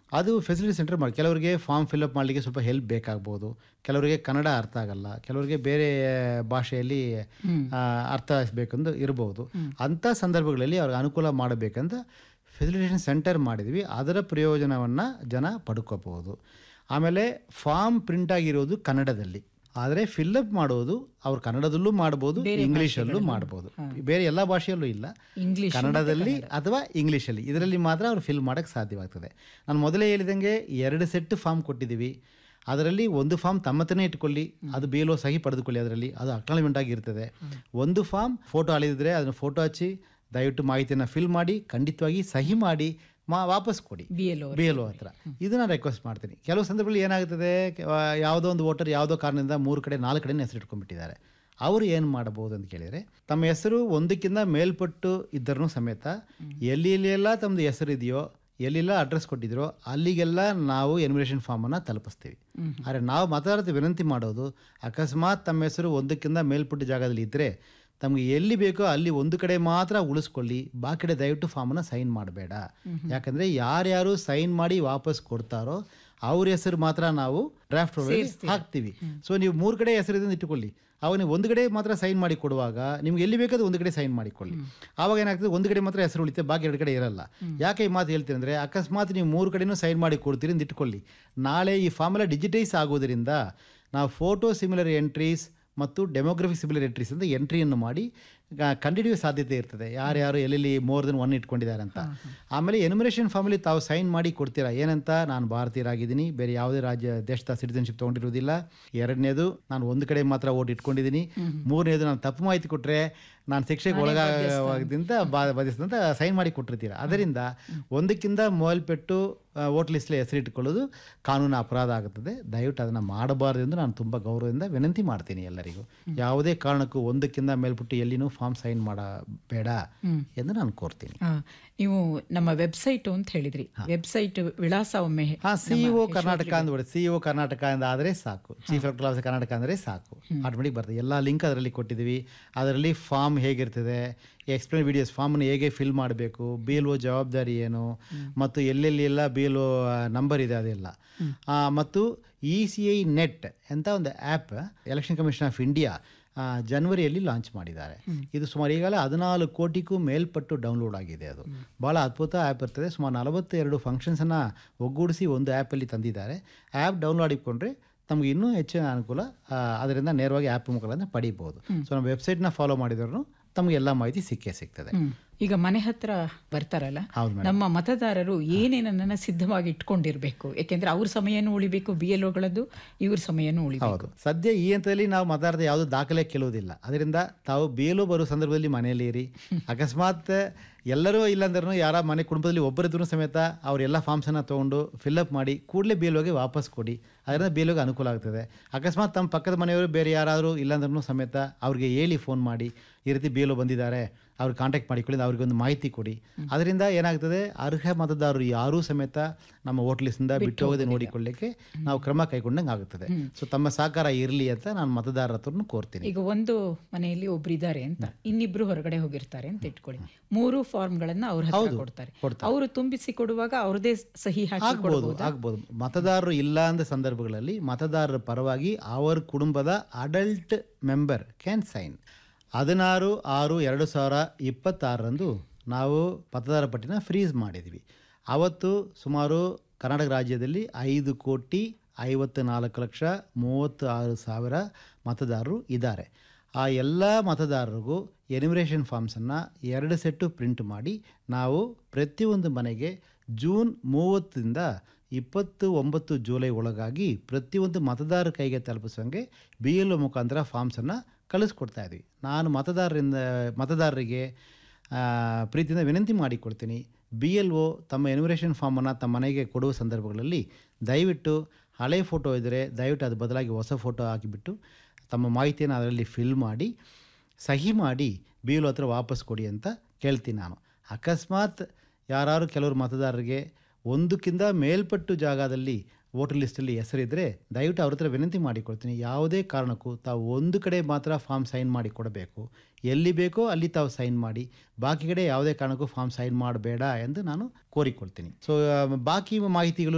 ಅದು facility centre ಮಾಡಿ ಕೆಲವರಿಗೆ ಫಾರ್ಮ್ ಫಿಲ್ಅಪ್ ಮಾಡಲಿಕ್ಕೆ ಸ್ವಲ್ಪ ಹೆಲ್ಪ್ ಬೇಕಾಗ್ಬೋದು ಕೆಲವರಿಗೆ ಕನ್ನಡ ಅರ್ಥ ಆಗಲ್ಲ ಕೆಲವರಿಗೆ ಬೇರೆ ಭಾಷೆಯಲ್ಲಿ ಆ, ಅರ್ಥ ಬೇಕೆಂದು ಇರಬಹುದು ಅಂಥ ಸಂದರ್ಭಗಳಲ್ಲಿ ಅವ್ರಿಗೆ ಅನುಕೂಲ ಮಾಡಬೇಕಂತ ಫೆಸಿಲಿಟೇಷನ್ ಸೆಂಟರ್ ಮಾಡಿದ್ವಿ ಅದರ ಪ್ರಯೋಜನವನ್ನು ಜನ ಪಡ್ಕೋಬಹುದು ಆಮೇಲೆ ಫಾರ್ಮ್ ಪ್ರಿಂಟ್ ಆಗಿರೋದು ಕನ್ನಡದಲ್ಲಿ ಆದರೆ ಫಿಲ್ಅಪ್ ಮಾಡೋದು ಅವ್ರು ಕನ್ನಡದಲ್ಲೂ ಮಾಡ್ಬೋದು ಇಂಗ್ಲೀಷಲ್ಲೂ ಮಾಡ್ಬೋದು ಬೇರೆ ಎಲ್ಲ ಭಾಷೆಯಲ್ಲೂ ಇಲ್ಲ ಇಂಗ್ಲಿಷ್ ಕನ್ನಡದಲ್ಲಿ ಅಥವಾ ಇಂಗ್ಲೀಷಲ್ಲಿ ಇದರಲ್ಲಿ ಮಾತ್ರ ಅವ್ರು ಫಿಲ್ ಮಾಡೋಕ್ಕೆ ಸಾಧ್ಯವಾಗ್ತದೆ ನಾನು ಮೊದಲೇ ಹೇಳಿದಂಗೆ ಎರಡು ಸೆಟ್ ಫಾರ್ಮ್ ಕೊಟ್ಟಿದ್ದೀವಿ ಅದರಲ್ಲಿ ಒಂದು ಫಾರ್ಮ್ ತಮ್ಮತನೇ ಇಟ್ಕೊಳ್ಳಿ ಅದು ಬೇಲೋ ಸಹಿ ಪಡೆದುಕೊಳ್ಳಿ ಅದರಲ್ಲಿ ಅದು ಅಕ್ನಾಲಜ್ಮೆಂಟ್ ಆಗಿರ್ತದೆ ಒಂದು ಫಾರ್ಮ್ ಫೋಟೋ ಅಳಿದಿದ್ರೆ ಅದನ್ನು ಫೋಟೋ ಹಚ್ಚಿ ದಯವಿಟ್ಟು ಮಾಹಿತಿಯನ್ನು ಫಿಲ್ ಮಾಡಿ ಖಂಡಿತವಾಗಿ ಸಹಿ ಮಾಡಿ ಮಾ ವಾಪಸ್ ಕೊಡಿ B L B L O ಹತ್ರ ಇದನ್ನ ರಿಕ್ವೆಸ್ಟ್ ಮಾಡ್ತೀನಿ ಕೆಲವು ಸಂದರ್ಭದಲ್ಲಿ ಏನಾಗ್ತದೆ ಕೆ- ಆ, ಯಾವುದೋ ಒಂದು ವೋಟರ್ ಯಾವುದೋ ಕಾರಣದಿಂದ ಮೂರು ಕಡೆ ನಾಲ್ಕು ಕಡೆ ಹೆಸರು ಇಟ್ಕೊಂಡ್ಬಿಟ್ಟಿದ್ದಾರೆ ಅವರು ಏನು ಮಾಡಬಹುದು ಅಂತ ಕೇಳಿದರೆ ತಮ್ಮ ಹೆಸರು ಒಂದಕ್ಕಿಂತ ಮೇಲ್ಪಟ್ಟು ಇದ್ದರೂ ಸಮೇತ ಎಲ್ಲಿ ಎಲ್ಲೆಲ್ಲ ತಮ್ಮದು ಹೆಸರು ಇದೆಯೋ ಎಲ್ಲೆಲ್ಲ ಅಡ್ರೆಸ್ ಕೊಟ್ಟಿದ್ರೋ ಅಲ್ಲಿಗೆಲ್ಲ ನಾವು ಎನ್ಯುಮರೇಷನ್ ಫಾರ್ಮನ್ನು ತಲುಪಿಸ್ತೀವಿ ಆದರೆ ನಾವು ಮತದಾರತೆ ವಿನಂತಿ ಮಾಡೋದು ಅಕಸ್ಮಾತ್ ತಮ್ಮ ಹೆಸರು ಒಂದಕ್ಕಿಂತ ಮೇಲ್ಪಟ್ಟ ಜಾಗದಲ್ಲಿ ಇದ್ದರೆ ತಮಗೆ ಎಲ್ಲಿ ಬೇಕೋ ಅಲ್ಲಿ ಒಂದು ಕಡೆ ಮಾತ್ರ ಉಳಿಸ್ಕೊಳ್ಳಿ ಬಾಕಿ ಕಡೆ ದಯವಿಟ್ಟು ಫಾರ್ಮನ್ನು ಸೈನ್ ಮಾಡಬೇಡ ಯಾಕಂದರೆ ಯಾರ್ಯಾರು ಸೈನ್ ಮಾಡಿ ವಾಪಸ್ ಕೊಡ್ತಾರೋ ಅವ್ರ ಹೆಸರು ಮಾತ್ರ ನಾವು ಡ್ರಾಫ್ಟ್ ಒಳಗೆ ಹಾಕ್ತೀವಿ ಸೊ ನೀವು ಮೂರು ಕಡೆ ಹೆಸರಿದಿಂದ ಇಟ್ಟುಕೊಳ್ಳಿ ಅವಾಗ ನೀವು ಒಂದು ಕಡೆ ಮಾತ್ರ ಸೈನ್ ಮಾಡಿ ಕೊಡುವಾಗ ನಿಮ್ಗೆ ಎಲ್ಲಿ ಬೇಕಾದ್ರೂ ಒಂದು ಕಡೆ ಸೈನ್ ಮಾಡಿಕೊಳ್ಳಿ ಆವಾಗ ಏನಾಗ್ತದೆ ಒಂದು ಕಡೆ ಮಾತ್ರ ಹೆಸರು ಉಳಿತೆ ಬಾಕಿ ಎರಡು ಕಡೆ ಇರಲ್ಲ ಯಾಕೆ ಈ ಮಾತು ಹೇಳ್ತೀನಿ ಅಂದರೆ ಅಕಸ್ಮಾತ್ ನೀವು ಮೂರು ಕಡೆನೂ ಸೈನ್ ಮಾಡಿ ಕೊಡ್ತೀರಿ ಅಂತ ಇಟ್ಕೊಳ್ಳಿ ನಾಳೆ ಈ ಫಾರ್ಮೆಲ್ಲ ಡಿಜಿಟೈಸ್ ಆಗೋದ್ರಿಂದ ನಾವು ಫೋಟೋ ಸಿಮಿಲರ್ ಎಂಟ್ರೀಸ್ ಮತ್ತು ಡೆಮೋಗ್ರಫಿಕ್ ಸಿಮಿಲರ್ ಎಂಟ್ರೀಸ್ ಅಂತ ಎಂಟ್ರಿಯನ್ನು ಮಾಡಿ ಕಂಡುಹಿಡಿಯುವ ಸಾಧ್ಯತೆ ಇರ್ತದೆ ಯಾರ್ಯಾರು ಎಲ್ಲೆಲ್ಲಿ ಮೋರ್ ದೆನ್ ಒನ್ ಇಟ್ಕೊಂಡಿದ್ದಾರೆ ಅಂತ ಆಮೇಲೆ ಎನ್ಯುಮರೇಷನ್ ಫಾರ್ಮಲ್ಲಿ ತಾವು ಸೈನ್ ಮಾಡಿ ಕೊಡ್ತೀರಾ ಏನಂತ ನಾನು ಭಾರತೀಯರಾಗಿದ್ದೀನಿ ಬೇರೆ ಯಾವುದೇ ರಾಜ್ಯ ದೇಶದ ಸಿಟಿಸನ್ಶಿಪ್ ತೊಗೊಂಡಿರೋದಿಲ್ಲ ಎರಡನೇದು ನಾನು ಒಂದು ಕಡೆ ಮಾತ್ರ ಓಟ್ ಇಟ್ಕೊಂಡಿದ್ದೀನಿ ಮೂರನೇದು ನಾನು ತಪ್ಪು ಮಾಹಿತಿ ಕೊಟ್ಟರೆ ನಾನು ಶಿಕ್ಷೆಗೆ ಒಳಗಾಗದಿಂದ ಬಾ ಬದಿಸಿದಂತ ಸೈನ್ ಮಾಡಿ ಕೊಟ್ಟಿರ್ತೀರ ಅದರಿಂದ ಒಂದಕ್ಕಿಂತ ಮೇಲ್ಪಟ್ಟು ವೋಟ್ ಲಿಸ್ಟ್ಲಿ ಹೆಸರಿಟ್ಟುಕೊಳ್ಳೋದು ಕಾನೂನು ಅಪರಾಧ ಆಗುತ್ತದೆ ದಯವಿಟ್ಟು ಅದನ್ನು ಮಾಡಬಾರ್ದು ಎಂದು ನಾನು ತುಂಬ ಗೌರವದಿಂದ ವಿನಂತಿ ಮಾಡ್ತೀನಿ ಎಲ್ಲರಿಗೂ ಯಾವುದೇ ಕಾರಣಕ್ಕೂ ಒಂದಕ್ಕಿಂತ ಮೇಲ್ಪಟ್ಟು ಎಲ್ಲಿನೂ ಫಾರ್ಮ್ ಸೈನ್ ಮಾಡಬೇಡ ಎಂದು ನಾನು ಕೋರ್ತೀನಿ ಆ, ನೀವು ನಮ್ಮ ವೆಬ್ಸೈಟ್ ಅಂತ ಹೇಳಿದ್ರಿ ವೆಬ್ಸೈಟ್ ವಿಳಾಸ ಒಮ್ಮೆ ಹೇ- ಹಾ ಸಿಇಒ ಕರ್ನಾಟಕ ಅಂದ್ಬಿಡಿ ಸಿಇಒ ಕರ್ನಾಟಕ ಅಂತ ಆದರೆ ಸಾಕು ಚೀಫ್ ಎಲೆಕ್ಟರ್ ಆಫೀಸರ್ ಕರ್ನಾಟಕ ಅಂದರೆ ಸಾಕು ಆಟೋಮೆಟಿಕ್ ಬರ್ತದೆ ಎಲ್ಲ ಲಿಂಕ್ ಅದರಲ್ಲಿ ಕೊಟ್ಟಿದ್ದೀವಿ ಅದರಲ್ಲಿ ಫಾರ್ಮ್ ಹೇಗಿರ್ತದೆ ಎಕ್ಸ್ಪ್ಲೇನ್ ವಿಡಿಯೋಸ್ ಫಾರ್ಮನ್ನು ಹೇಗೆ ಫಿಲ್ ಮಾಡಬೇಕು ಬಿ ಎಲ್ ಒ ಜವಾಬ್ದಾರಿ ಏನು ಮತ್ತು ಎಲ್ಲೆಲ್ಲಿ ಎಲ್ಲ ಬಿ ಎಲ್ ಒ ನಂಬರ್ ಇದೆ ಅದೆಲ್ಲ ಆ, ಮತ್ತು ಇ ಸಿ ಐ ನೆಟ್ ಅಂತ ಒಂದು app election commission of India ಆ, ಜನವರಿಯಲ್ಲಿ ಲಾಂಚ್ ಮಾಡಿದ್ದಾರೆ ಇದು ಸುಮಾರು ಈಗಾಗಲೇ ಹದಿನಾಲ್ಕು ಕೋಟಿಗೂ ಮೇಲ್ಪಟ್ಟು ಡೌನ್ಲೋಡ್ ಆಗಿದೆ ಅದು ಭಾಳ ಅದ್ಭುತ ಆ್ಯಪ್ ಇರ್ತದೆ ಸುಮಾರು ನಲವತ್ತೆರಡು ಫಂಕ್ಷನ್ಸನ್ನು ಒಗ್ಗೂಡಿಸಿ ಒಂದು ಆ್ಯಪಲ್ಲಿ ತಂದಿದ್ದಾರೆ ಆ್ಯಪ್ ಡೌನ್ಲೋಡ್ ಇಟ್ಕೊಂಡ್ರೆ ತಮಗೆ ಇನ್ನೂ ಹೆಚ್ಚಿನ ಅನುಕೂಲ ಆ, ಅದರಿಂದ ನೇರವಾಗಿ ಆ್ಯಪ್ ಮುಖಾಂತರ ಪಡಿಬೋದು ಸೊ ನಮ್ಮ ವೆಬ್ಸೈಟ್ನ ಫಾಲೋ ಮಾಡಿದ್ರು ತಮಗೆ ಎಲ್ಲ ಮಾಹಿತಿ ಸಿಕ್ಕೇ ಸಿಗ್ತದೆ ಹ್ಮ್. ಈಗ ಮನೆ ಹತ್ರ ಬರ್ತಾರಲ್ಲ ಹೌದು ಮೇಡಮ್ ನಮ್ಮ ಮತದಾರರು ಏನೇನನ್ನ ಸಿದ್ಧವಾಗಿ ಇಟ್ಕೊಂಡಿರ್ಬೇಕು ಯಾಕೆಂದ್ರೆ ಅವ್ರ ಸಮಯನೂ ಉಳಿಬೇಕು ಬಿ ಎಲ್ ಒಗಳದ್ದು ಇವ್ರ ಸಮಯನೂ ಉಳಿಬೇಕು ಹೌದು ಸದ್ಯ ಈ ಹಂತದಲ್ಲಿ ನಾವು ಮಾತಾಡದೆ ಯಾವುದು ದಾಖಲೆ ಕೆಲವುದಿಲ್ಲ ಅದರಿಂದ ತಾವು ಬೇಲು ಬರೋ ಸಂದರ್ಭದಲ್ಲಿ ಮನೆಯಲ್ಲಿ ಇರಿ ಅಕಸ್ಮಾತ್ ಎಲ್ಲರೂ ಇಲ್ಲಾಂದ್ರೂ ಯಾರ ಮನೆ ಕುಟುಂಬದಲ್ಲಿ ಒಬ್ಬರಿದ್ರು ಸಮೇತ ಅವರೆಲ್ಲ ಫಾರ್ಮ್ಸನ್ನು ತೊಗೊಂಡು ಫಿಲ್ಅಪ್ ಮಾಡಿ ಕೂಡಲೇ ಬೇಲೋಗೆ ವಾಪಸ್ ಕೊಡಿ ಅದರಿಂದ ಬೇಲೋಗೆ ಅನುಕೂಲ ಆಗ್ತದೆ ಅಕಸ್ಮಾತ್ ತಮ್ಮ ಪಕ್ಕದ ಮನೆಯವರು ಬೇರೆ ಯಾರಾದರೂ ಇಲ್ಲಾಂದ್ರೂ ಸಮೇತ ಅವ್ರಿಗೆ ಹೇಳಿ ಫೋನ್ ಮಾಡಿ ಈ ರೀತಿ ಬೇಲೋ ಬಂದಿದ್ದಾರೆ ಅವ್ರು ಕಾಂಟ್ಯಾಕ್ಟ್ ಮಾಡಿಕೊಳ್ಳಿ ಅವ್ರಿಗೆ ಒಂದು ಮಾಹಿತಿ ಕೊಡಿ ಅದರಿಂದ ಏನಾಗ್ತದೆ ಅರ್ಹ ಮತದಾರರು ಯಾರೂ ಸಮೇತ ನಮ್ಮ ವೋಟ್ ಲಿಸ್ಟಿಂದ ಬಿಟ್ಟು ಹೋಗದೆ ನೋಡಿಕೊಳ್ಳಿಕ್ಕೆ ನಾವು ಕ್ರಮ ಕೈಗೊಂಡಂಗೆ ಆಗುತ್ತದೆ ಸೊ ತಮ್ಮ ಸಹಕಾರ ಇರಲಿ ಅಂತ ನಾನು ಮತದಾರರ ಹತ್ರನೂ ಕೋರ್ತೀನಿ ಈಗ ಒಂದು ಮನೆಯಲ್ಲಿ ಒಬ್ರು ಇದ್ದಾರೆ ಅಂತ ಇನ್ನಿಬ್ರು ಹೊರಗಡೆ ಹೋಗಿರ್ತಾರೆ ಅಂತ ಇಟ್ಕೊಳ್ಳಿ ಮೂರು ಫಾರ್ಮ್ಗಳನ್ನ ಅವ್ರ ಹತ್ರ ಕೊಡ್ತಾರೆ ಅವರು ತುಂಬಿಸಿ ಕೊಡುವಾಗ ಅವ್ರದೇ ಸಹಿ ಹಾಕಿ ಆಗ್ಬೋದು ಆಗ್ಬೋದು ಮತದಾರರು ಇಲ್ಲ ಅಂದ ಸಂದರ್ಭಗಳಲ್ಲಿ ಮತದಾರರ ಪರವಾಗಿ ಅವರ ಕುಟುಂಬದ ಅಡಲ್ಟ್ ಮೆಂಬರ್ ಕ್ಯಾನ್ ಸೈನ್ ಹದಿನಾರು ಆರು ಎರಡು ಸಾವಿರ ಇಪ್ಪತ್ತಾರರಂದು ನಾವು ಮತದಾರ ಪಟ್ಟಿನ ಫ್ರೀಸ್ ಮಾಡಿದ್ವಿ ಅವತ್ತು ಸುಮಾರು ಕರ್ನಾಟಕ ರಾಜ್ಯದಲ್ಲಿ ಐದು ಕೋಟಿ ಐವತ್ತು ನಾಲ್ಕು ಲಕ್ಷ ಮೂವತ್ತು ಆರು ಸಾವಿರ ಮತದಾರರು ಇದ್ದಾರೆ ಆ ಎಲ್ಲ ಮತದಾರರಿಗೂ ಎನಿಮರೇಷನ್ ಫಾರ್ಮ್ಸನ್ನು ಎರಡು ಸೆಟ್ಟು ಪ್ರಿಂಟ್ ಮಾಡಿ ನಾವು ಪ್ರತಿಯೊಂದು ಮನೆಗೆ ಜೂನ್ ಮೂವತ್ತರಿಂದ ಇಪ್ಪತ್ತು ಒಂಬತ್ತು ಜುಲೈ ಒಳಗಾಗಿ ಪ್ರತಿಯೊಂದು ಮತದಾರರ ಕೈಗೆ ತಲುಪಿಸೋಂಗೆ ಬಿ ಎಲ್ ಒ ಮುಖಾಂತರ ಫಾರ್ಮ್ಸನ್ನು ಕಳಿಸ್ಕೊಡ್ತಾ ಇದ್ವಿ ನಾನು ಮತದಾರರಿಂದ ಮತದಾರರಿಗೆ ಆ, ಪ್ರೀತಿಯಿಂದ ವಿನಂತಿ ಮಾಡಿಕೊಡ್ತೀನಿ ಬಿ ಎಲ್ ಒ ತಮ್ಮ ಎನ್ಯುಮರೇಷನ್ ಫಾರ್ಮನ್ನು ತಮ್ಮ ಮನೆಗೆ ಕೊಡುವ ಸಂದರ್ಭಗಳಲ್ಲಿ ದಯವಿಟ್ಟು ಹಳೆ ಫೋಟೋ ಇದ್ದರೆ ದಯವಿಟ್ಟು ಅದು ಬದಲಾಗಿ ಹೊಸ ಫೋಟೋ ಹಾಕಿಬಿಟ್ಟು ತಮ್ಮ ಮಾಹಿತಿಯನ್ನು ಅದರಲ್ಲಿ ಫಿಲ್ ಮಾಡಿ ಸಹಿ ಮಾಡಿ ಬಿ ಎಲ್ ಒ ಹತ್ರ ವಾಪಸ್ ಕೊಡಿ ಅಂತ ಕೇಳ್ತೀನಿ ನಾನು ಅಕಸ್ಮಾತ್ ಯಾರು ಕೆಲವರು ಮತದಾರರಿಗೆ ಒಂದಕ್ಕಿಂತ ಮೇಲ್ಪಟ್ಟು ಜಾಗದಲ್ಲಿ ವೋಟರ್ ಲಿಸ್ಟಲ್ಲಿ ಹೆಸರಿದ್ದರೆ ದಯವಿಟ್ಟು ಅವ್ರ ಹತ್ರ ವಿನಂತಿ ಮಾಡಿಕೊಡ್ತೀನಿ ಯಾವುದೇ ಕಾರಣಕ್ಕೂ ತಾವು ಒಂದು ಕಡೆ ಮಾತ್ರ ಫಾರ್ಮ್ ಸೈನ್ ಮಾಡಿ ಕೊಡಬೇಕು ಎಲ್ಲಿ ಬೇಕೋ ಅಲ್ಲಿ ತಾವು ಸೈನ್ ಮಾಡಿ ಬಾಕಿ ಕಡೆ ಯಾವುದೇ ಕಾರಣಕ್ಕೂ ಫಾರ್ಮ್ ಸೈನ್ ಮಾಡಬೇಡ ಎಂದು ನಾನು ಕೋರಿಕೊಳ್ತೀನಿ ಸೊ ಬಾಕಿ ಮಾಹಿತಿಗಳು